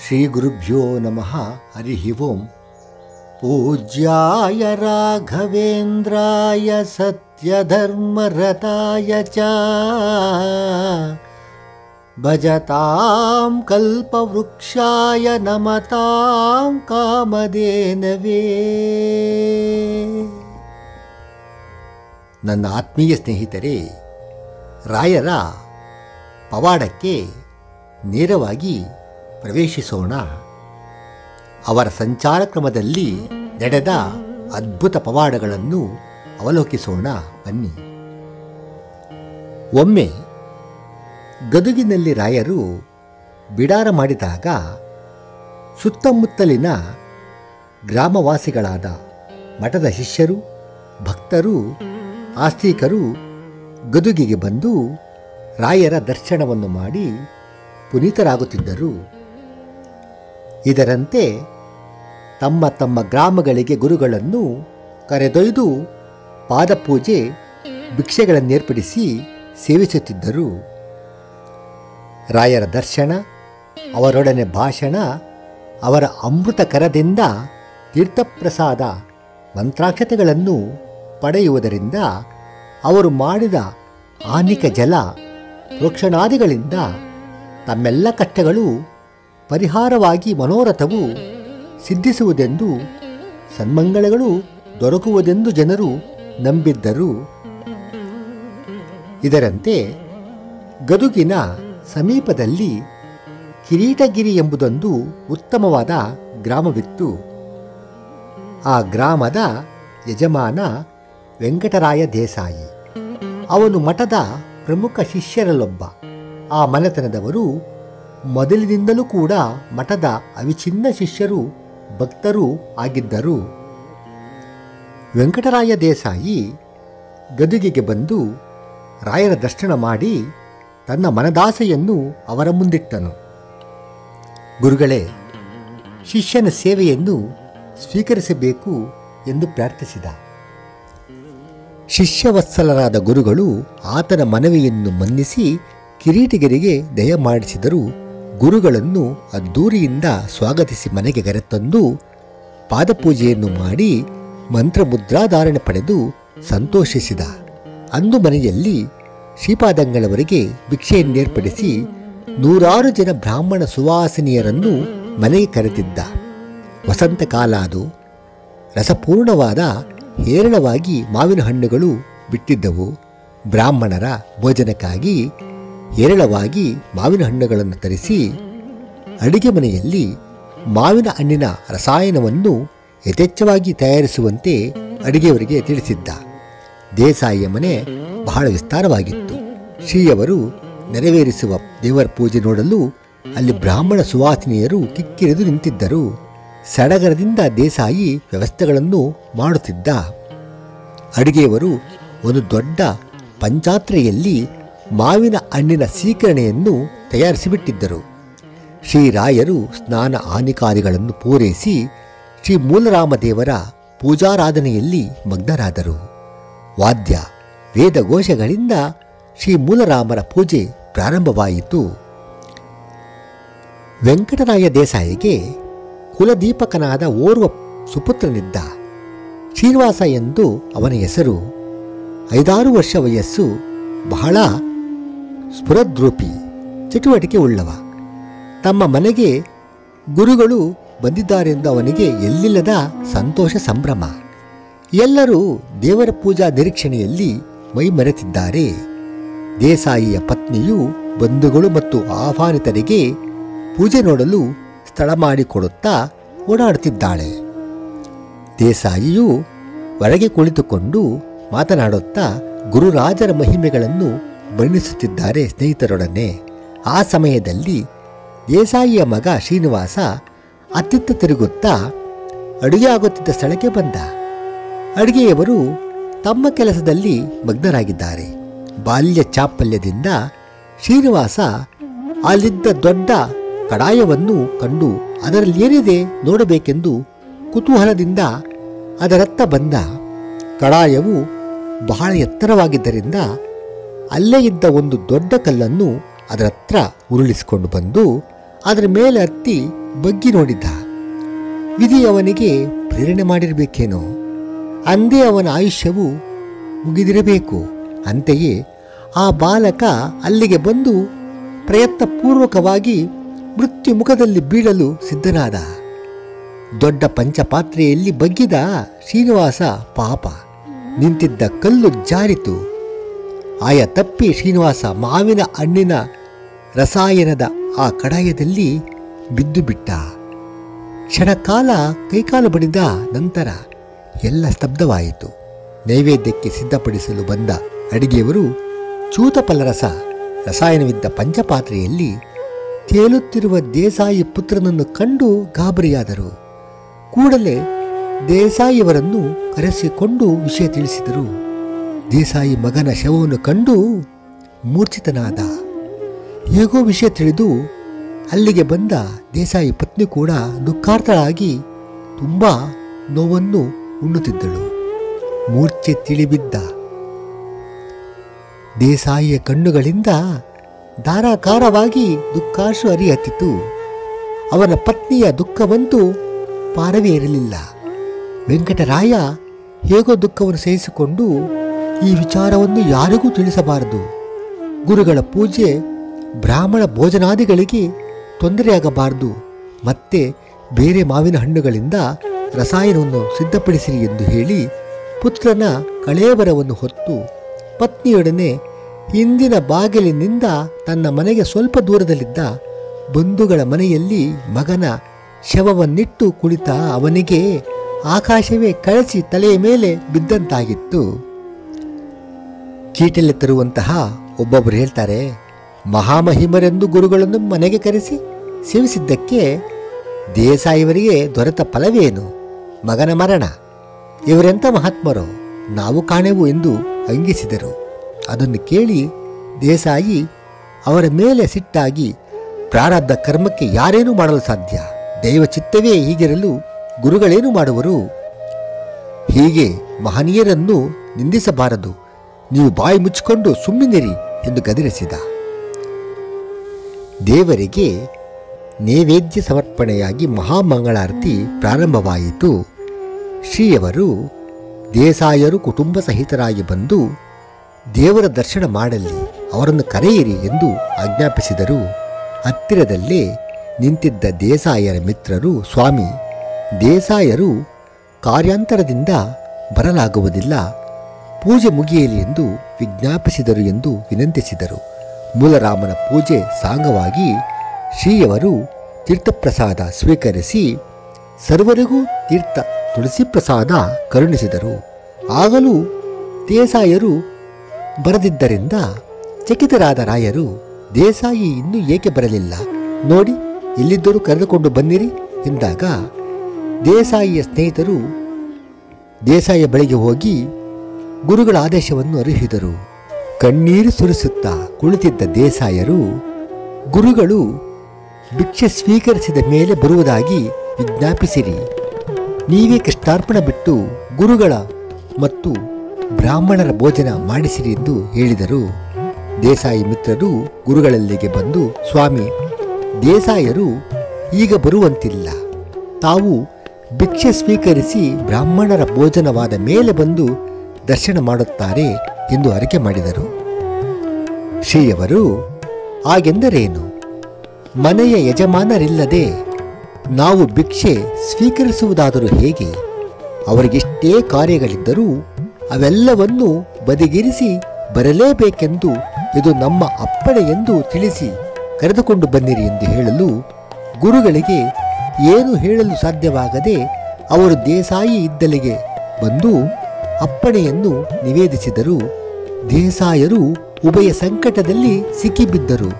ಶ್ರೀಗುರುಭ್ಯೋ ನಮಃ ಹರಿ ಓಂ ಪೂಜ್ಯಾಯ ರಾಘವೇಂದ್ರಾಯ ಸತ್ಯಧರ್ಮರತಾಯ ಚ ಭಜತಾಂ ಕಲ್ಪವೃಕ್ಷಾಯ ನಮತಾಂ ಕಾಮಧೇನವೇ ನನ್ನ ಆತ್ಮೀಯ ಸ್ನೇಹಿತರೆ ರಾಯರ ಪವಾಡಕ್ಕೆ ನೇರವಾಗಿ ಪ್ರವೇಶಿಸೋಣ ಅವರ ಸಂಚಾರ ಕ್ರಮದಲ್ಲಿ ನಡೆದ ಅದ್ಭುತ ಪವಾಡಗಳನ್ನು ಅವಲೋಕಿಸೋಣ ಬನ್ನಿ ಒಮ್ಮೆ ಗದುಗಿನಲ್ಲಿ ರಾಯರು ಬಿಡಾರ ಮಾಡಿದಾಗ ಸುತ್ತಮುತ್ತಲಿನ ಗ್ರಾಮವಾಸಿಗಳಾದ ಮಠದ ಶಿಷ್ಯರು ಭಕ್ತರು ಆಸ್ತಿಕರು ಗದುಗಿಗೆ ಬಂದು ರಾಯರ ದರ್ಶನವನ್ನು ಮಾಡಿ ಪುನೀತರಾಗುತ್ತಿದ್ದರು ಇದರಂತೆ ತಮ್ಮ ತಮ್ಮ ಗ್ರಾಮಗಳಿಗೆ ಗುರುಗಳನ್ನು ಕರೆದೊಯ್ದು ಪಾದಪೂಜೆ ಭಿಕ್ಷೆಗಳನ್ನೇರ್ಪಡಿಸಿ ಸೇವಿಸುತ್ತಿದ್ದರು ರಾಯರ ದರ್ಶನ ಅವರೊಡನೆ ಭಾಷಣ ಅವರ ಅಮೃತ ಕರದಿಂದ ತೀರ್ಥಪ್ರಸಾದ ಮಂತ್ರಾಕ್ಷತೆಗಳನ್ನು ಪಡೆಯುವುದರಿಂದ ಅವರು ಮಾಡಿದ ಆನಿಕ ಜಲ ಪ್ರೋಕ್ಷಣಾದಿಗಳಿಂದ ತಮ್ಮೆಲ್ಲ ಕಷ್ಟಗಳು ಪರಿಹಾರವಾಗಿ ಮನೋರಥವು ಸಿದ್ಧಿಸುವುದೆಂದು ಸನ್ಮಂಗಳಗಳು ದೊರಕುವುದೆಂದು ಜನರು ನಂಬಿದ್ದರು ಇದರಂತೆ ಗದುಗಿನ ಸಮೀಪದಲ್ಲಿ ಕಿರೀಟಗಿರಿ ಎಂಬುದೊಂದು ಉತ್ತಮವಾದ ಗ್ರಾಮವಿತ್ತು ಆ ಗ್ರಾಮದ ಯಜಮಾನ ವೆಂಕಟರಾಯ ದೇಸಾಯಿ ಅವನು ಮಠದ ಪ್ರಮುಖ ಶಿಷ್ಯರಲ್ಲೊಬ್ಬ ಆ ಮನೆತನದವರು ಮೊದಲಿನಿಂದಲೂ ಕೂಡ ಮಠದ ಅವಿಚ್ಛಿನ್ನ ಶಿಷ್ಯರು ಭಕ್ತರೂ ಆಗಿದ್ದರು ವೆಂಕಟರಾಯ ದೇಸಾಯಿ ಗದುಗಿಗೆ ಬಂದು ರಾಯರ ದರ್ಶನ ಮಾಡಿ ತನ್ನ ಮನದಾಸೆಯನ್ನು ಅವರ ಮುಂದಿಟ್ಟನು ಗುರುಗಳೇ ಶಿಷ್ಯನ ಸೇವೆಯನ್ನು ಸ್ವೀಕರಿಸಬೇಕು ಎಂದು ಪ್ರಾರ್ಥಿಸಿದ ಶಿಷ್ಯವತ್ಸಲರಾದ ಗುರುಗಳು ಆತನ ಮನವಿಯನ್ನು ಮನ್ನಿಸಿ ಕಿರೀಟಿಗರಿಗೆ ದಯ ಮಾಡಿಸಿದರು ಗುರುಗಳನ್ನು ಅದ್ದೂರಿಯಿಂದ ಸ್ವಾಗತಿಸಿ ಮನೆಗೆ ಕರೆತಂದು ಪಾದಪೂಜೆಯನ್ನು ಮಾಡಿ ಮಂತ್ರಮುದ್ರಾಧಾರಣೆ ಪಡೆದು ಸಂತೋಷಿಸಿದ ಅಂದು ಮನೆಯಲ್ಲಿ ಶ್ರೀಪಾದಂಗಳವರಿಗೆ ಭಿಕ್ಷೆಯನ್ನೇರ್ಪಡಿಸಿ ನೂರಾರು ಜನ ಬ್ರಾಹ್ಮಣ ಸುವಾಸಿನಿಯರನ್ನು ಮನೆಗೆ ಕರೆದಿದ್ದ ವಸಂತ ಕಾಲ ಅದು ರಸಪೂರ್ಣವಾದ ಹೇರಳವಾಗಿ ಮಾವಿನ ಹಣ್ಣುಗಳು ಬಿಟ್ಟಿದ್ದವು ಬ್ರಾಹ್ಮಣರ ಭೋಜನಕ್ಕಾಗಿ ಹೇರಳವಾಗಿ ಮಾವಿನ ಹಣ್ಣುಗಳನ್ನು ತರಿಸಿ ಅಡಿಗೆ ಮನೆಯಲ್ಲಿ ಮಾವಿನ ಹಣ್ಣಿನ ರಸಾಯನವನ್ನು ಯಥೇಚ್ಛವಾಗಿ ತಯಾರಿಸುವಂತೆ ಅಡಿಗೆಯವರಿಗೆ ತಿಳಿಸಿದ್ದ ದೇಸಾಯಿಯ ಮನೆ ಬಹಳ ವಿಸ್ತಾರವಾಗಿತ್ತು ಶ್ರೀಯವರು ನೆರವೇರಿಸುವ ದೇವರ ಪೂಜೆ ನೋಡಲು ಅಲ್ಲಿ ಬ್ರಾಹ್ಮಣ ಸುವಾಸಿನಿಯರು ಕಿಕ್ಕಿರಿದು ನಿಂತಿದ್ದರು ಸಡಗರದಿಂದ ದೇಸಾಯಿ ವ್ಯವಸ್ಥೆಗಳನ್ನು ಮಾಡುತ್ತಿದ್ದ ಅಡಿಗೆಯವರು ಒಂದು ದೊಡ್ಡ ಪಂಚಾತ್ರೆಯಲ್ಲಿ ಮಾವಿನ ಹಣ್ಣಿನ ಸೀಕರಣೆಯನ್ನು ತಯಾರಿಸಿಬಿಟ್ಟಿದ್ದರು ಶ್ರೀರಾಯರು ಸ್ನಾನ ಆನಿಕಾದಿಗಳನ್ನು ಪೂರೈಸಿ ಶ್ರೀ ಮೂಲರಾಮದೇವರ ಪೂಜಾರಾಧನೆಯಲ್ಲಿ ಮಗ್ನರಾದರು ವಾದ್ಯ ವೇದಘೋಷಗಳಿಂದ ಶ್ರೀ ಮೂಲರಾಮರ ಪೂಜೆ ಪ್ರಾರಂಭವಾಯಿತು ವೆಂಕಟರಾಯ ದೇಸಾಯಿಗೆ ಕುಲದೀಪಕನಾದ ಓರ್ವ ಸುಪುತ್ರನಿದ್ದ ಶ್ರೀನಿವಾಸ ಎಂದು ಅವನ ಹೆಸರು ಐದಾರು ವರ್ಷ ವಯಸ್ಸು ಬಹಳ ಸ್ಫುರದ್ರೂಪಿ ಚಟುವಟಿಕೆ ಉಳ್ಳವ ತಮ್ಮ ಮನೆಗೆ ಗುರುಗಳು ಬಂದಿದ್ದಾರೆಂದು ಅವನಿಗೆ ಎಲ್ಲಿಲ್ಲದ ಸಂತೋಷ ಸಂಭ್ರಮ ಎಲ್ಲರೂ ದೇವರ ಪೂಜಾ ನಿರೀಕ್ಷಣೆಯಲ್ಲಿ ಮೈಮರೆತಿದ್ದಾರೆ ದೇಸಾಯಿಯ ಪತ್ನಿಯು ಬಂಧುಗಳು ಮತ್ತು ಆಹ್ವಾನಿತರಿಗೆ ಪೂಜೆ ನೋಡಲು ಸ್ಥಳ ಮಾಡಿಕೊಡುತ್ತಾ ಓಡಾಡುತ್ತಿದ್ದಾಳೆ ದೇಸಾಯಿಯು ಹೊರಗೆ ಕುಳಿತುಕೊಂಡು ಮಾತನಾಡುತ್ತಾ ಗುರುರಾಜರ ಮಹಿಮೆಗಳನ್ನು ಬಣ್ಣಿಸುತ್ತಿದ್ದಾರೆ ಸ್ನೇಹಿತರೊಡನೆ ಆ ಸಮಯದಲ್ಲಿ ದೇಸಾಯಿಯ ಮಗ ಶ್ರೀನಿವಾಸ ಅತ್ತಿತ್ತ ತಿರುಗುತ್ತಾ ಅಡುಗೆ ಆಗುತ್ತಿದ್ದ ಸ್ಥಳಕ್ಕೆ ಬಂದ ಅಡುಗೆಯವರು ತಮ್ಮ ಕೆಲಸದಲ್ಲಿ ಮಗ್ನರಾಗಿದ್ದಾರೆ ಬಾಲ್ಯ ಚಾಪಲ್ಯದಿಂದ ಶ್ರೀನಿವಾಸ ಅಲ್ಲಿದ್ದ ದೊಡ್ಡ ಕಡಾಯವನ್ನು ಕಂಡು ಅದರಲ್ಲಿ ಏನಿದೆ ನೋಡಬೇಕೆಂದು ಕುತೂಹಲದಿಂದ ಅದರತ್ತ ಬಂದ ಕಡಾಯವು ಬಹಳ ಎತ್ತರವಾಗಿದ್ದರಿಂದ ಅಲ್ಲೇ ಇದ್ದ ಒಂದು ದೊಡ್ಡ ಕಲ್ಲನ್ನು ಅದರ ಹತ್ರ ಉರುಳಿಸಿಕೊಂಡು ಬಂದು ಅದರ ಮೇಲೆ ಹತ್ತಿ ಬಗ್ಗಿ ನೋಡಿದ್ದ ವಿಧಿ ಅವನಿಗೆ ಪ್ರೇರಣೆ ಮಾಡಿರಬೇಕೇನೋ ಅಂದೇ ಅವನ ಆಯುಷ್ಯವು ಮುಗಿದಿರಬೇಕು ಅಂತೆಯೇ ಆ ಬಾಲಕ ಅಲ್ಲಿಗೆ ಬಂದು ಪ್ರಯತ್ನಪೂರ್ವಕವಾಗಿ ಮೃತ್ಯು ಮುಖದಲ್ಲಿ ಬೀಳಲು ಸಿದ್ಧನಾದ ದೊಡ್ಡ ಪಂಚಪಾತ್ರೆಯಲ್ಲಿ ಬಗ್ಗಿದ ಶ್ರೀನಿವಾಸ ಪಾಪ ನಿಂತಿದ್ದ ಕಲ್ಲು ಜಾರಿತು ಆಯ ತಪ್ಪಿ ಶ್ರೀನಿವಾಸ ಮಾವಿನ ಹಣ್ಣಿನ ರಸಾಯನದ ಆ ಕಡಾಯದಲ್ಲಿ ಬಿದ್ದು ಬಿಟ್ಟ ಕ್ಷಣಕಾಲ ಕೈಕಾಲು ಬಡಿದ ನಂತರ ಎಲ್ಲ ಸ್ತಬ್ಧವಾಯಿತು ನೈವೇದ್ಯಕ್ಕೆ ಸಿದ್ಧಪಡಿಸಲು ಬಂದ ಅಡಿಗೆಯವರು ಚೂತಫಲರಸ ರಸಾಯನವಿದ್ದ ಪಂಚಪಾತ್ರೆಯಲ್ಲಿ ತೇಲುತ್ತಿರುವ ದೇಸಾಯಿ ಪುತ್ರನನ್ನು ಕಂಡು ಗಾಬರಿಯಾದರು ಕೂಡಲೇ ದೇಸಾಯಿಯವರನ್ನು ಕರೆಸಿಕೊಂಡು ವಿಷಯ ತಿಳಿಸಿದರು ದೇಸಾಯಿ ಮಗನ ಶವವನ್ನು ಕಂಡು ಮೂರ್ಛಿತನಾದ ಹೇಗೋ ವಿಷಯ ತಿಳಿದು ಅಲ್ಲಿಗೆ ಬಂದ ದೇಸಾಯಿ ಪತ್ನಿ ಕೂಡ ದುಃಖಾರ್ಥಳಾಗಿ ತುಂಬ ನೋವನ್ನು ಉಣ್ಣುತ್ತಿದ್ದಳು ಮೂರ್ಛೆ ತಿಳಿಬಿದ್ದ ದೇಸಾಯಿಯ ಕಣ್ಣುಗಳಿಂದ ಧಾರಾಕಾರವಾಗಿ ದುಃಖಾಶು ಹರಿಹತ್ತಿತು ಅವನ ಪತ್ನಿಯ ದುಃಖವಂತೂ ಪಾರವೇ ಇರಲಿಲ್ಲ ವೆಂಕಟರಾಯ ಹೇಗೋ ದುಃಖವನ್ನು ಸಹಿಸಿಕೊಂಡು ಈ ವಿಚಾರವನ್ನು ಯಾರಿಗೂ ತಿಳಿಸಬಾರದು ಗುರುಗಳ ಪೂಜೆ ಬ್ರಾಹ್ಮಣ ಭೋಜನಾದಿಗಳಿಗೆ ತೊಂದರೆಯಾಗಬಾರದು ಮತ್ತೆ ಬೇರೆ ಮಾವಿನ ಹಣ್ಣುಗಳಿಂದ ರಸಾಯನವನ್ನು ಸಿದ್ಧಪಡಿಸಿರಿ ಎಂದು ಹೇಳಿ ಪುತ್ರನ ಕಳೇಬರವನ್ನು ಹೊತ್ತು ಪತ್ನಿಯೊಡನೆ ಹಿಂದಿನ ಬಾಗಿಲಿನಿಂದ ತನ್ನ ಮನೆಗೆ ಸ್ವಲ್ಪ ದೂರದಲ್ಲಿದ್ದ ಬಂಧುಗಳ ಮನೆಯಲ್ಲಿ ಮಗನ ಶವವನ್ನಿಟ್ಟು ಕುಳಿತ ಅವನಿಗೆ ಆಕಾಶವೇ ಕಳಚಿ ತಲೆಯ ಮೇಲೆ ಬಿದ್ದಂತಾಗಿತ್ತು ಚೀಟಿಯಲ್ಲಿ ತರುವಂತಹ ಒಬ್ಬೊಬ್ಬರು ಹೇಳ್ತಾರೆ ಮಹಾಮಹಿಮರೆಂದು ಗುರುಗಳನ್ನು ಮನೆಗೆ ಕರೆಸಿ ಸೇವಿಸಿದ್ದಕ್ಕೆ ದೇಸಾಯಿಯವರಿಗೆ ದೊರೆತ ಫಲವೇನು ಮಗನ ಮರಣ ಇವರೆಂಥ ಮಹಾತ್ಮರೋ ನಾವು ಕಾಣೆವು ಎಂದು ಅಂಗಿಸಿದರು ಅದನ್ನು ಕೇಳಿ ದೇಸಾಯಿ ಅವರ ಮೇಲೆ ಸಿಟ್ಟಾಗಿ ಪ್ರಾರಬ್ಧ ಕರ್ಮಕ್ಕೆ ಯಾರೇನೂ ಮಾಡಲು ಸಾಧ್ಯ ದೈವ ಚಿತ್ತವೇ ಹೀಗಿರಲು ಗುರುಗಳೇನು ಮಾಡುವರು ಹೀಗೆ ಮಹನೀಯರನ್ನು ನಿಂದಿಸಬಾರದು ನೀವು ಬಾಯಿ ಮುಚ್ಚಿಕೊಂಡು ಸುಮ್ಮನಿರಿ ಎಂದು ಗದರಿಸಿದ ದೇವರಿಗೆ ನೈವೇದ್ಯ ಸಮರ್ಪಣೆಯಾಗಿ ಮಹಾಮಂಗಳಾರತಿ ಪ್ರಾರಂಭವಾಯಿತು ಶ್ರೀಯವರು ದೇಸಾಯರು ಕುಟುಂಬ ಸಹಿತರಾಗಿ ಬಂದು ದೇವರ ದರ್ಶನ ಮಾಡಲಿ ಅವರನ್ನು ಕರೆಯಿರಿ ಎಂದು ಆಜ್ಞಾಪಿಸಿದರು ಹತ್ತಿರದಲ್ಲೇ ನಿಂತಿದ್ದ ದೇಸಾಯರ ಮಿತ್ರರು ಸ್ವಾಮಿ ದೇಸಾಯರು ಕಾರ್ಯಾಂತರದಿಂದ ಬರಲಾಗುವುದಿಲ್ಲ ಪೂಜೆ ಮುಗಿಯಲಿ ಎಂದು ವಿಜ್ಞಾಪಿಸಿದರು ಎಂದು ವಿನಂತಿಸಿದರು ಮೂಲರಾಮನ ಪೂಜೆ ಸಾಂಗವಾಗಿ ಶ್ರೀಯವರು ತೀರ್ಥಪ್ರಸಾದ ಸ್ವೀಕರಿಸಿ ಸರ್ವರಿಗೂ ತೀರ್ಥ ತುಳಸಿ ಪ್ರಸಾದ ಕರುಣಿಸಿದರು ಆಗಲೂ ದೇಸಾಯರು ಬರದಿದ್ದರಿಂದ ಚಕಿತರಾದ ರಾಯರು ದೇಸಾಯಿ ಇನ್ನೂ ಏಕೆ ಬರಲಿಲ್ಲ ನೋಡಿ ಎಲ್ಲಿದ್ದರೂ ಕರೆದುಕೊಂಡು ಬನ್ನಿರಿ ಎಂದಾಗ ದೇಸಾಯಿಯ ಸ್ನೇಹಿತರು ದೇಸಾಯಿಯ ಬಳಿಗೆ ಹೋಗಿ ಗುರುಗಳ ಆದೇಶವನ್ನು ಅರಿಹಿದರು ಕಣ್ಣೀರು ಸುರಿಸುತ್ತಾ ಕುಳಿತಿದ್ದ ದೇಸಾಯರು ಗುರುಗಳು ಭಿಕ್ಷೆ ಸ್ವೀಕರಿಸಿದ ಮೇಲೆ ಬರುವುದಾಗಿ ವಿಜ್ಞಾಪಿಸಿರಿ ನೀವೇ ಕೃಷ್ಣಾರ್ಪಣ ಬಿಟ್ಟು ಗುರುಗಳ ಮತ್ತು ಬ್ರಾಹ್ಮಣರ ಭೋಜನ ಮಾಡಿಸಿರಿ ಎಂದು ಹೇಳಿದರು ದೇಸಾಯಿ ಮಿತ್ರರು ಗುರುಗಳಲ್ಲಿಗೆ ಬಂದು ಸ್ವಾಮಿ ದೇಸಾಯರು ಈಗ ಬರುವಂತಿಲ್ಲ ತಾವು ಭಿಕ್ಷೆ ಸ್ವೀಕರಿಸಿ ಬ್ರಾಹ್ಮಣರ ಭೋಜನವಾದ ಮೇಲೆ ಬಂದು ದರ್ಶನ ಮಾಡುತ್ತಾರೆ ಎಂದು ಅರಿಕೆ ಮಾಡಿದರು ಶ್ರೀಯವರು ಹಾಗೆಂದರೇನು ಮನೆಯ ಯಜಮಾನರಿಲ್ಲದೆ ನಾವು ಭಿಕ್ಷೆ ಸ್ವೀಕರಿಸುವುದಾದರೂ ಹೇಗೆ ಅವರಿಗೆಷ್ಟೇ ಕಾರ್ಯಗಳಿದ್ದರೂ ಅವೆಲ್ಲವನ್ನು ಬದಿಗಿರಿಸಿ ಬರಲೇಬೇಕೆಂದು ಇದು ನಮ್ಮ ಅಪ್ಪಣೆ ಎಂದು ತಿಳಿಸಿ ಕರೆದುಕೊಂಡು ಬನ್ನಿರಿ ಎಂದು ಹೇಳಲು ಗುರುಗಳಿಗೆ ಏನು ಹೇಳಲು ಸಾಧ್ಯವಾಗದೆ ಅವರು ದೇಸಾಯಿ ಇದ್ದಲಿಗೆ ಬಂದು ಅಪ್ಪಣೆಯನ್ನು ನಿವೇದಿಸಿದರು ದೇಸಾಯರು ಉಭಯ ಸಂಕಟದಲ್ಲಿ ಸಿಕ್ಕಿಬಿದ್ದರು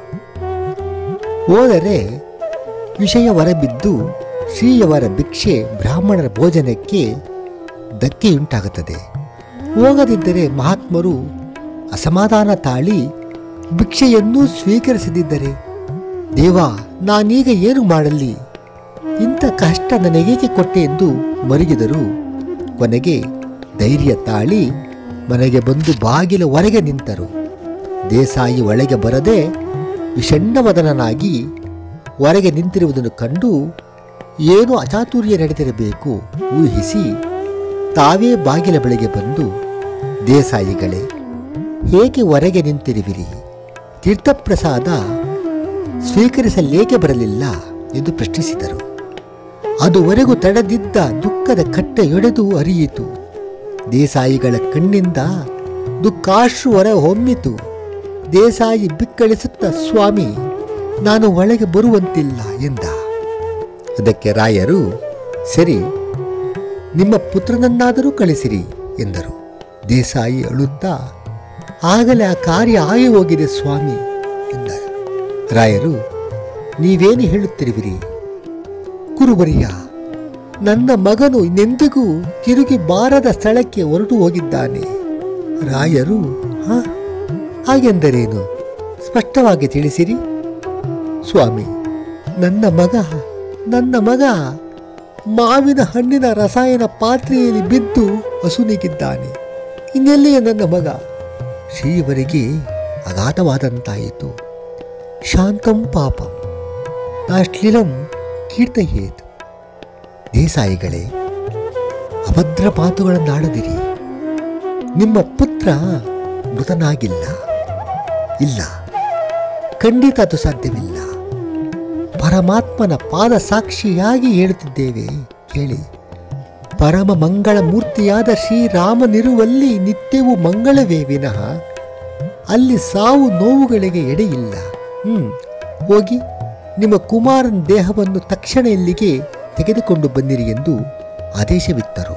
ಹೋದರೆ ವಿಷಯ ಹೊರಬಿದ್ದು ಶ್ರೀಯವರ ಭಿಕ್ಷೆ ಬ್ರಾಹ್ಮಣರ ಭೋಜನಕ್ಕೆ ಧಕ್ಕೆಯುಂಟಾಗುತ್ತದೆ ಹೋಗದಿದ್ದರೆ ಮಹಾತ್ಮರು ಅಸಮಾಧಾನ ತಾಳಿ ಭಿಕ್ಷೆಯನ್ನೂ ಸ್ವೀಕರಿಸದಿದ್ದರೆ ದೇವ ನಾನೀಗ ಏನು ಮಾಡಲಿ ಇಂಥ ಕಷ್ಟ ನನಗೇಕೆ ಕೊಟ್ಟೆ ಎಂದು ಮರುಗಿದರು ಕೊನೆಗೆ ಧೈರ್ಯ ತಾಳಿ ಮನೆಗೆ ಬಂದು ಬಾಗಿಲ ಹೊರಗೆ ನಿಂತರು ದೇಸಾಯಿ ಒಳಗೆ ಬರದೆ ವಿಷಣ್ಣವದನಾಗಿ ಹೊರಗೆ ನಿಂತಿರುವುದನ್ನು ಕಂಡು ಏನೋ ಅಚಾತುರ್ಯ ನಡೆದಿರಬೇಕು ಊಹಿಸಿ ತಾವೇ ಬಾಗಿಲ ಬಳಿಗೆ ಬಂದು ದೇಸಾಯಿಗಳೇ ಏಕೆ ಹೊರಗೆ ನಿಂತಿರುವಿರಿ ತೀರ್ಥಪ್ರಸಾದ ಸ್ವೀಕರಿಸಲೇಕೆ ಬರಲಿಲ್ಲ ಎಂದು ಪ್ರಶ್ನಿಸಿದರು ಅದುವರೆಗೂ ತಡೆದಿದ್ದ ದುಃಖದ ಕಟ್ಟೆಯೊಡೆದು ಅರಿಯಿತು ದೇಸಾಯಿಗಳ ಕಣ್ಣಿಂದ ದುಃಖಾಶ್ರು ಹೊರ ಹೊಮ್ಮಿತು ದೇಸಾಯಿ ಬಿಕ್ಕಳಿಸುತ್ತ ಸ್ವಾಮಿ ನಾನು ಒಳಗೆ ಬರುವಂತಿಲ್ಲ ಎಂದ ಅದಕ್ಕೆ ರಾಯರು ಸರಿ ನಿಮ್ಮ ಪುತ್ರನನ್ನಾದರೂ ಕಳಿಸಿರಿ ಎಂದರು ದೇಸಾಯಿ ಅಳುತ್ತಾ ಆಗಲೇ ಆ ಕಾರ್ಯ ಆಗಿ ಹೋಗಿದೆ ಸ್ವಾಮಿ ಎಂದ ರಾಯರು ನೀವೇನು ಹೇಳುತ್ತಿರುವಿರಿ ಕುರುಬರಿಯ ನನ್ನ ಮಗನು ಇನ್ನೆಂದಿಗೂ ತಿರುಗಿ ಬಾರದ ಸ್ಥಳಕ್ಕೆ ಹೊರಟು ಹೋಗಿದ್ದಾನೆ ರಾಯರು ಹ ಹಾಗೆಂದರೇನು ಸ್ಪಷ್ಟವಾಗಿ ತಿಳಿಸಿರಿ ಸ್ವಾಮಿ ನನ್ನ ಮಗ ನನ್ನ ಮಗ ಮಾವಿನ ಹಣ್ಣಿನ ರಸಾಯನ ಪಾತ್ರೆಯಲ್ಲಿ ಬಿದ್ದು ಹಸುನಿಗಿದ್ದಾನೆ ಇನ್ನೆಲ್ಲಿಯೇ ನನ್ನ ಮಗ ಶ್ರೀಯವರಿಗೆ ಅಗಾಧವಾದಂತಾಯಿತು ಶಾಂತಂ ಪಾಪಂ ನಾಶ್ಲೀಲಂ ಕೀರ್ತಯೇತು ದೇಸಾಯಿಗಳೇ ಅಭದ್ರ ಮಾತುಗಳನ್ನಾಡದಿರಿ ನಿಮ್ಮ ಪುತ್ರ ಮೃತನಾಗಿಲ್ಲ ಇಲ್ಲ ಖಂಡಿತ ಅದು ಸಾಧ್ಯವಿಲ್ಲ ಪರಮಾತ್ಮನ ಪಾದ ಸಾಕ್ಷಿಯಾಗಿ ಹೇಳುತ್ತಿದ್ದೇವೆ ಕೇಳಿ ಪರಮ ಮಂಗಳ ಮೂರ್ತಿಯಾದ ಶ್ರೀರಾಮನಿರುವಲ್ಲಿ ನಿತ್ಯವೂ ಮಂಗಳವೇ ವಿನಃ ಅಲ್ಲಿ ಸಾವು ನೋವುಗಳಿಗೆ ಎಡೆಯಿಲ್ಲ ಹ್ಮ್ ಹೋಗಿ ನಿಮ್ಮ ಕುಮಾರನ ದೇಹವನ್ನು ತಕ್ಷಣ ಇಲ್ಲಿಗೆ ತೆಗೆದುಕೊಂಡು ಬನ್ನಿರಿ ಎಂದು ಆದೇಶವಿತ್ತರು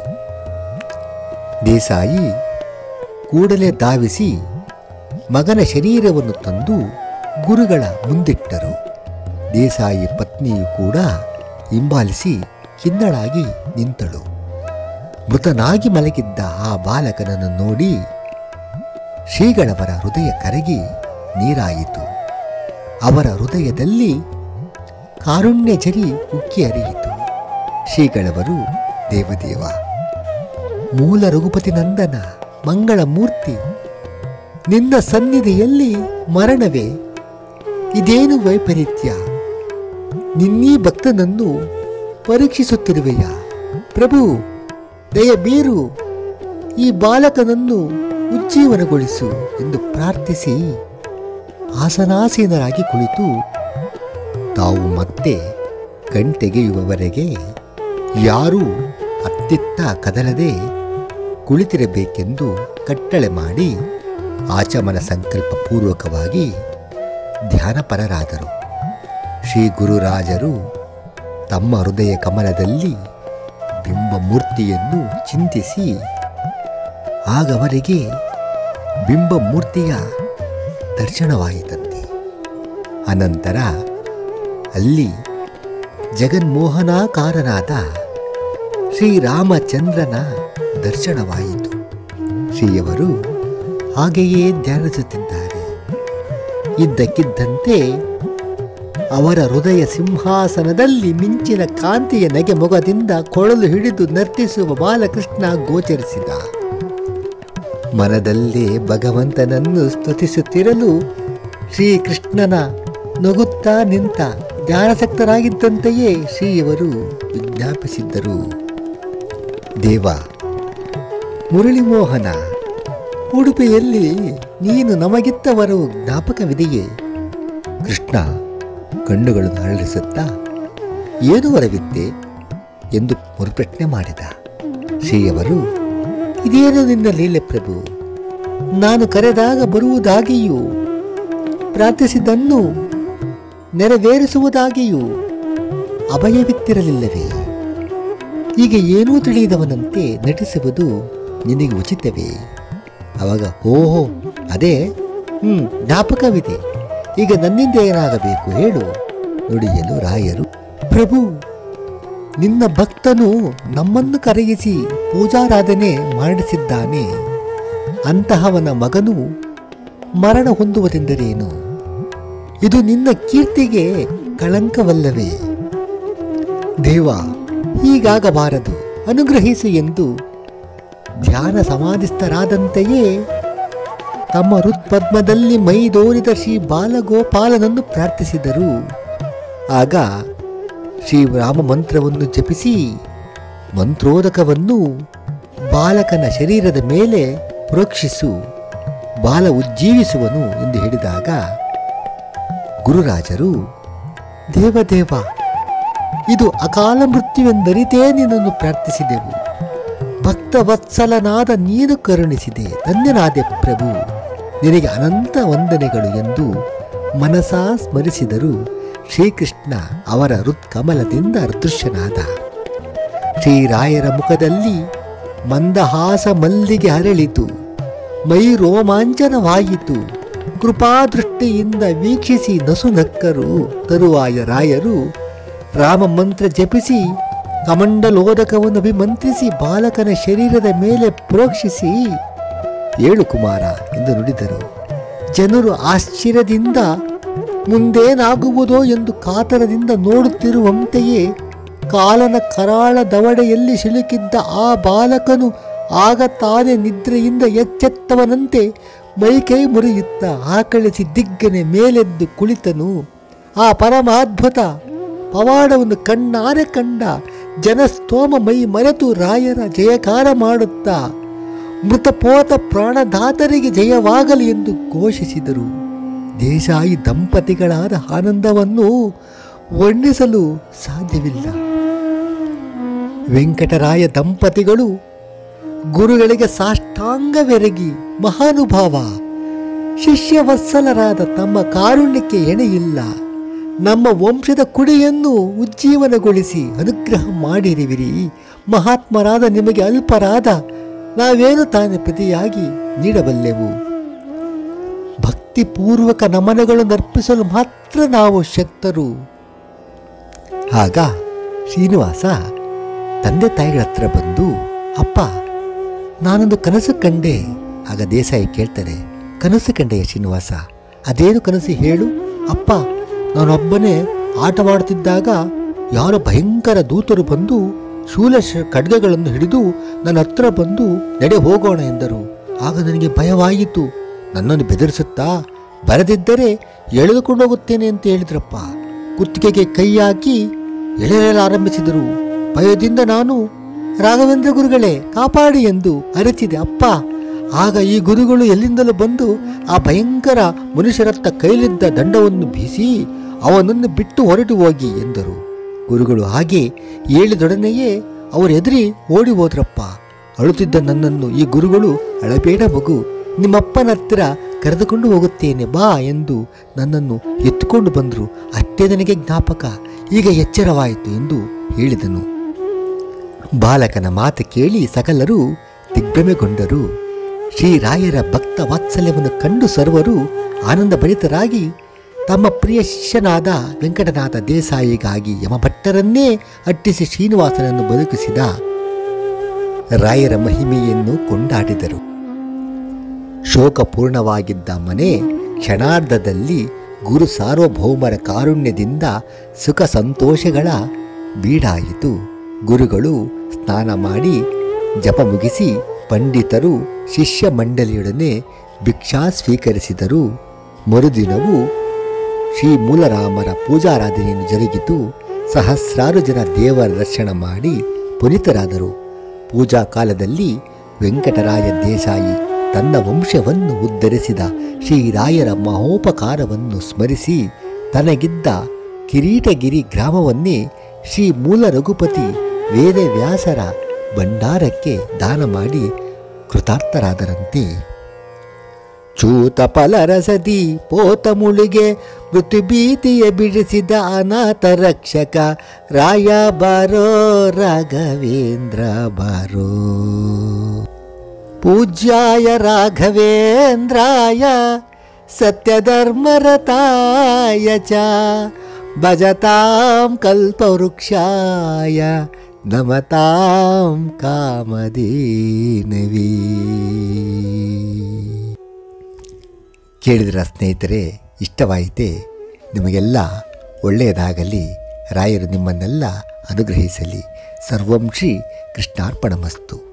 ದೇಸಾಯಿ ಕೂಡಲೇ ಧಾವಿಸಿ ಮಗನ ಶರೀರವನ್ನು ತಂದು ಗುರುಗಳ ಮುಂದಿಟ್ಟರು ದೇಸಾಯಿ ಪತ್ನಿಯು ಕೂಡ ಹಿಂಬಾಲಿಸಿ ಖಿನ್ನಳಾಗಿ ನಿಂತಳು ಮೃತನಾಗಿ ಮಲಗಿದ್ದ ಆ ಬಾಲಕನನ್ನು ನೋಡಿ ಶ್ರೀಗಳವರ ಹೃದಯ ಕರಗಿ ನೀರಾಯಿತು ಅವರ ಹೃದಯದಲ್ಲಿ ಕಾರುಣ್ಯ ಜರಿ ಉಕ್ಕಿ ಹರಿಯಿತು ಶ್ರೀಗಳವರು ದೇವದೇವ ಮೂಲ ರಘುಪತಿ ನಂದನ ಮಂಗಳ ಮೂರ್ತಿ ನಿನ್ನ ಸನ್ನಿಧಿಯಲ್ಲಿ ಮರಣವೇ ಇದೇನು ವೈಪರೀತ್ಯ ನಿನ್ನೀ ಭಕ್ತನನ್ನು ಪರೀಕ್ಷಿಸುತ್ತಿರುವೆಯ ಪ್ರಭು ದಯ ಬೀರು ಈ ಬಾಲಕನನ್ನು ಉಜ್ಜೀವನಗೊಳಿಸು ಎಂದು ಪ್ರಾರ್ಥಿಸಿ ಆಸನಾಸೀನರಾಗಿ ಕುಳಿತು ತಾವು ಮತ್ತೆ ಕಣ್ತೆಗೆಯುವವರೆಗೆ ಯಾರೂ ಅತ್ತಿತ್ತ ಕದಲದೆ ಕುಳಿತಿರಬೇಕೆಂದು ಕಟ್ಟಳೆ ಮಾಡಿ ಆಚಮನ ಸಂಕಲ್ಪ ಪೂರ್ವಕವಾಗಿ ಧ್ಯಾನಪರರಾದರು ಶ್ರೀ ಗುರುರಾಜರು ತಮ್ಮ ಹೃದಯ ಕಮಲದಲ್ಲಿ ಬಿಂಬಮೂರ್ತಿಯನ್ನು ಚಿಂತಿಸಿ ಆಗವರಿಗೆ ಬಿಂಬಮೂರ್ತಿಯ ದರ್ಶನವಾಯಿತಂತೆ ಅನಂತರ ಅಲ್ಲಿ ಜಗನ್ಮೋಹನಾಕಾರನಾದ ಶ್ರೀರಾಮಚಂದ್ರನ ದರ್ಶನವಾಯಿತು ಶ್ರೀಯವರು ಹಾಗೆಯೇ ಧ್ಯಾನಿಸುತ್ತಿದ್ದಾರೆ ಇದ್ದಕ್ಕಿದ್ದಂತೆ ಅವರ ಹೃದಯ ಸಿಂಹಾಸನದಲ್ಲಿ ಮಿಂಚಿನ ಕಾಂತಿಯ ನಗೆ ಮೊಗದಿಂದ ಕೊಳಲು ಹಿಡಿದು ನರ್ತಿಸುವ ಬಾಲಕೃಷ್ಣ ಗೋಚರಿಸಿದ ಮನದಲ್ಲೇ ಭಗವಂತನನ್ನು ಸ್ತುತಿಸುತ್ತಿರಲು ಶ್ರೀಕೃಷ್ಣನ ನಗುತ್ತಾ ನಿಂತ ಧ್ಯಾನಾಸಕ್ತರಾಗಿದ್ದಂತೆಯೇ ಶ್ರೀಯವರು ವಿಜ್ಞಾಪಿಸಿದ್ದರು ದೇವ ಮುರಳಿಮೋಹನ ಉಡುಪಿಯಲ್ಲಿ ನೀನು ನಮಗಿತ್ತವರು ಜ್ಞಾಪಕವಿದೆಯೇ ಕೃಷ್ಣ ಕಣ್ಣುಗಳನ್ನು ಅರಳಿಸುತ್ತಾ ಏನು ವರವಿದ್ದೆ ಎಂದು ಮರುಪ್ರಶ್ನೆ ಮಾಡಿದ ಶ್ರೀಯವರು ಇದೇನು ನಿನ್ನ ಲೀಲೆ ಪ್ರಭು ನಾನು ಕರೆದಾಗ ಬರುವುದಾಗಿಯೂ ಪ್ರಾರ್ಥಿಸಿದ್ದನ್ನು ನೆರವೇರಿಸುವುದಾಗಿಯೂ ಅಭಯವಿತ್ತಿರಲಿಲ್ಲವೇ ಈಗ ಏನೂ ತಿಳಿಯದವನಂತೆ ನಟಿಸುವುದು ನಿನಗೆ ಉಚಿತವೇ ಅವಾಗ ಓಹೋ ಅದೇ ಹ್ಮ್ ಜ್ಞಾಪಕವಿದೆ ಈಗ ನನ್ನಿಂದ ಏನಾಗಬೇಕು ಹೇಳು ನುಡಿಯಲು ರಾಯರು ಪ್ರಭು ನಿನ್ನ ಭಕ್ತನು ನಮ್ಮನ್ನು ಕರಗಿಸಿ ಪೂಜಾರಾಧನೆ ಮಾಡಿಸಿದ್ದಾನೆ ಅಂತಹವನ ಮಗನು ಮರಣ ಹೊಂದುವುದೆಂದರೇನು ಇದು ನಿನ್ನ ಕೀರ್ತಿಗೆ ಕಳಂಕವಲ್ಲವೇ ದೇವ ಹೀಗಾಗಬಾರದು ಅನುಗ್ರಹಿಸು ಎಂದು ಧ್ಯಾನ ಸಮಾಧಿಸ್ಥರಾದಂತೆಯೇ ತಮ್ಮ ಹೃತ್ಪದ್ಮದಲ್ಲಿ ಮೈದೋರಿದ ಶ್ರೀ ಬಾಲಗೋಪಾಲನನ್ನು ಪ್ರಾರ್ಥಿಸಿದರು ಆಗ ಶ್ರೀರಾಮ ಮಂತ್ರವನ್ನು ಜಪಿಸಿ ಮಂತ್ರೋದಕವನ್ನು ಬಾಲಕನ ಶರೀರದ ಮೇಲೆ ಪ್ರೋಕ್ಷಿಸು ಬಾಲ ಉಜ್ಜೀವಿಸುವನು ಎಂದು ಹೇಳಿದಾಗ ಗುರುರಾಜರು ದೇವದೇವ ಇದು ಅಕಾಲ ಮೃತ್ಯುವೆಂದರಿತೇ ನಿನ್ನನ್ನು ಪ್ರಾರ್ಥಿಸಿದೆವು ಭಕ್ತವತ್ಸಲನಾದ ನೀನು ಕರುಣಿಸಿದೆ ಧನ್ಯನಾದೆ ಪ್ರಭು ನಿನಗೆ ಅನಂತ ವಂದನೆಗಳು ಎಂದು ಮನಸಾ ಸ್ಮರಿಸಿದರು ಶ್ರೀಕೃಷ್ಣ ಅವರ ಹೃತ್ಕಮಲದಿಂದ ಅದೃಶ್ಯನಾದ ಶ್ರೀರಾಯರ ಮುಖದಲ್ಲಿ ಮಂದಹಾಸ ಮಲ್ಲಿಗೆ ಹರಳಿತು ಮೈ ರೋಮಾಂಚನವಾಯಿತು ಕೃಪಾದೃಷ್ಟಿಯಿಂದ ವೀಕ್ಷಿಸಿ ನಸು ನಕ್ಕರು ತರುವಾಯ ರಾಯರು ರಾಮ ಮಂತ್ರ ಜಪಿಸಿ ಕಮಂಡಲೋದಕವನ್ನು ಅಭಿಮಂತ್ರಿಸಿ ಬಾಲಕನ ಶರೀರದ ಮೇಲೆ ಪ್ರೋಕ್ಷಿಸಿ ಏಳು ಕುಮಾರ ಎಂದು ನುಡಿದರು ಜನರು ಆಶ್ಚರ್ಯದಿಂದ ಮುಂದೇನಾಗುವುದೋ ಎಂದು ಕಾತರದಿಂದ ನೋಡುತ್ತಿರುವಂತೆಯೇ ಕಾಲನ ಕರಾಳ ದವಡೆಯಲ್ಲಿ ಸಿಲುಕಿದ್ದ ಆ ಬಾಲಕನು ಆಗ ತಾನೇ ನಿದ್ರೆಯಿಂದ ಎಚ್ಚೆತ್ತವನಂತೆ ಮೈಕೈ ಮುರಿಯುತ್ತ ಆಕಳಿಸಿ ದಿಗ್ಗನೆ ಮೇಲೆದ್ದು ಕುಳಿತನು ಆ ಪರಮಾದ್ಭುತ ಪವಾಡವನ್ನು ಕಣ್ಣಾರೆ ಕಂಡ ಜನಸ್ತೋಮ ಮೈ ಮರೆತು ರಾಯರ ಜಯಕಾರ ಮಾಡುತ್ತಾ ಮೃತಪೋತ ಪ್ರಾಣದಾತರಿಗೆ ಜಯವಾಗಲಿ ಎಂದು ಘೋಷಿಸಿದರು ದೇಶಾಯಿ ದಂಪತಿಗಳಾದ ಆನಂದವನ್ನು ವರ್ಣಿಸಲು ಸಾಧ್ಯವಿಲ್ಲ ವೆಂಕಟರಾಯ ದಂಪತಿಗಳು ಗುರುಗಳಿಗೆ ಸಾಷ್ಟಾಂಗವೆರಗಿ ಮಹಾನುಭಾವ ಶಿಷ್ಯವತ್ಸಲರಾದ ತಮ್ಮ ಕಾರುಣ್ಯಕ್ಕೆ ಎಣೆಯಿಲ್ಲ ನಮ್ಮ ವಂಶದ ಕುಡಿಯನ್ನು ಉಜ್ಜೀವನಗೊಳಿಸಿ ಅನುಗ್ರಹ ಮಾಡಿರುವಿರಿ ಮಹಾತ್ಮರಾದ ನಿಮಗೆ ಅಲ್ಪರಾದ ನಾವೇನು ತಾನೇ ಪ್ರತಿಯಾಗಿ ನೀಡಬಲ್ಲೆವು ಭಕ್ತಿಪೂರ್ವಕ ನಮನಗಳನ್ನು ಅರ್ಪಿಸಲು ಮಾತ್ರ ನಾವು ಶಕ್ತರು ಆಗ ಶ್ರೀನಿವಾಸ ತಂದೆ ತಾಯಿಗಳ ಹತ್ರ ಬಂದು ಅಪ್ಪ ನಾನೊಂದು ಕನಸು ಕಂಡೆ ಆಗ ದೇಸಾಯಿ ಕೇಳ್ತಾರೆ ಕನಸು ಕಂಡೆಯ ಶ್ರೀನಿವಾಸ ಅದೇನು ಕನಸು ಹೇಳು ಅಪ್ಪ ನಾನೊಬ್ಬನೇ ಆಟವಾಡುತ್ತಿದ್ದಾಗ ಯಾರೋ ಭಯಂಕರ ದೂತರು ಬಂದು ಶೂಲ ಶ- ಖಡ್ಗಗಳನ್ನು ಹಿಡಿದು ನನ್ನ ಹತ್ರ ಬಂದು ನಡೆ ಹೋಗೋಣ ಎಂದರು ಆಗ ನನಗೆ ಭಯವಾಯಿತು ನನ್ನನ್ನು ಬೆದರಿಸುತ್ತಾ ಬರದಿದ್ದರೆ ಎಳೆದುಕೊಂಡು ಹೋಗುತ್ತೇನೆ ಅಂತ ಹೇಳಿದ್ರಪ್ಪ ಕುತ್ತಿಗೆಗೆ ಕೈ ಹಾಕಿ ಎಳೆಯಲು ಆರಂಭಿಸಿದರು ಭಯದಿಂದ ನಾನು ರಾಘವೇಂದ್ರ ಗುರುಗಳೇ ಕಾಪಾಡಿ ಎಂದು ಅರಚಿದೆ ಅಪ್ಪ ಆಗ ಈ ಗುರುಗಳು ಎಲ್ಲಿಂದಲೂ ಬಂದು ಆ ಭಯಂಕರ ಮನುಷ್ಯರತ್ತ ಕೈಲಿದ್ದ ದಂಡವನ್ನು ಬೀಸಿ ಅವನನ್ನು ಬಿಟ್ಟು ಹೊರಟು ಹೋಗಿ ಎಂದರು ಗುರುಗಳು ಹಾಗೆ ಹೇಳಿದೊಡನೆಯೇ ಅವರು ಎದುರಿ ಓಡಿ ಹೋದ್ರಪ್ಪ ಅಳುತ್ತಿದ್ದ ನನ್ನನ್ನು ಈ ಗುರುಗಳು ಅಳಬೇಡ ಮಗು ನಿಮ್ಮಪ್ಪನ ಹತ್ತಿರ ಕರೆದುಕೊಂಡು ಹೋಗುತ್ತೇನೆ ಬಾ ಎಂದು ನನ್ನನ್ನು ಎತ್ತುಕೊಂಡು ಬಂದರು ಅಷ್ಟೇ ನನಗೆ ಜ್ಞಾಪಕ ಈಗ ಎಚ್ಚರವಾಯಿತು ಎಂದು ಹೇಳಿದನು ಬಾಲಕನ ಮಾತು ಕೇಳಿ ಸಕಲರು ದಿಗ್ಭ್ರಮೆಗೊಂಡರು ಶ್ರೀರಾಯರ ಭಕ್ತ ವಾತ್ಸಲ್ಯವನ್ನು ಕಂಡು ಸರ್ವರು ಆನಂದ ಭರಿತರಾಗಿ ತಮ್ಮ ಪ್ರಿಯ ಶಿಷ್ಯನಾದ ವೆಂಕಟನಾಥ ದೇಸಾಯಿಗಾಗಿ ಯಮಭಟ್ಟರನ್ನೇ ಅಟ್ಟಿಸಿ ಶ್ರೀನಿವಾಸನನ್ನು ಬದುಕಿಸಿದ ರಾಯರ ಮಹಿಮೆಯನ್ನು ಕೊಂಡಾಡಿದರು ಶೋಕಪೂರ್ಣವಾಗಿದ್ದ ಮನೆ ಕ್ಷಣಾರ್ಧದಲ್ಲಿ ಗುರು ಸಾರ್ವಭೌಮರ ಕಾರುಣ್ಯದಿಂದ ಸುಖ ಸಂತೋಷಗಳ ಬೀಡಾಯಿತು ಗುರುಗಳು ಸ್ನಾನ ಮಾಡಿ ಜಪ ಮುಗಿಸಿ ಪಂಡಿತರು ಶಿಷ್ಯ ಮಂಡಳಿಯೊಡನೆ ಭಿಕ್ಷಾ ಸ್ವೀಕರಿಸಿದರು ಮರುದಿನವೂ ಶ್ರೀ ಮೂಲರಾಮರ ಪೂಜಾರಾಧನೆಯನ್ನು ಜರುಗಿತು ಸಹಸ್ರಾರು ಜನ ದೇವರ ದರ್ಶನ ಮಾಡಿ ಪುನೀತರಾದರು ಪೂಜಾ ಕಾಲದಲ್ಲಿ ವೆಂಕಟರಾಯ ದೇಸಾಯಿ ತನ್ನ ವಂಶವನ್ನು ಉದ್ಧರಿಸಿದ ಶ್ರೀರಾಯರ ಮಹೋಪಕಾರವನ್ನು ಸ್ಮರಿಸಿ ತನಗಿದ್ದ ಕಿರೀಟಗಿರಿ ಗ್ರಾಮವನ್ನೇ ಶ್ರೀ ಮೂಲ ರಘುಪತಿ ವೇದವ್ಯಾಸರ ಭಂಡಾರಕ್ಕೆ ದಾನ ಮಾಡಿ ಕೃತಾರ್ಥರಾದರಂತೆ ಚೂತ ಫಲರಸದಿ ಪೋತ ಮುಳಿಗೆ ಮೃತ್ಯು ಭೀತಿಯ ಬಿಡಿಸಿದ ಅನಾಥ ರಕ್ಷಕ ರಾಯ ಬಾರೋ ರಾಘವೇಂದ್ರ ಬಾರೋ ಪೂಜ್ಯಾಯ ರಾಘವೇಂದ್ರಾಯ ಸತ್ಯಧರ್ಮರತಾಯ ಚ ಭಜತಾಂ ಕಲ್ಪವೃಕ್ಷಾಯ ನಮತಾಂ ಕಾಮಧೇನವೇ ಕೇಳಿದ್ರ ಸ್ನೇಹಿತರೆ ಇಷ್ಟವಾಯಿತೆ ನಿಮಗೆಲ್ಲ ಒಳ್ಳೆಯದಾಗಲಿ ರಾಯರು ನಿಮ್ಮನ್ನೆಲ್ಲ ಅನುಗ್ರಹಿಸಲಿ ಸರ್ವಂ ಶ್ರೀ ಕೃಷ್ಣಾರ್ಪಣಮಸ್ತು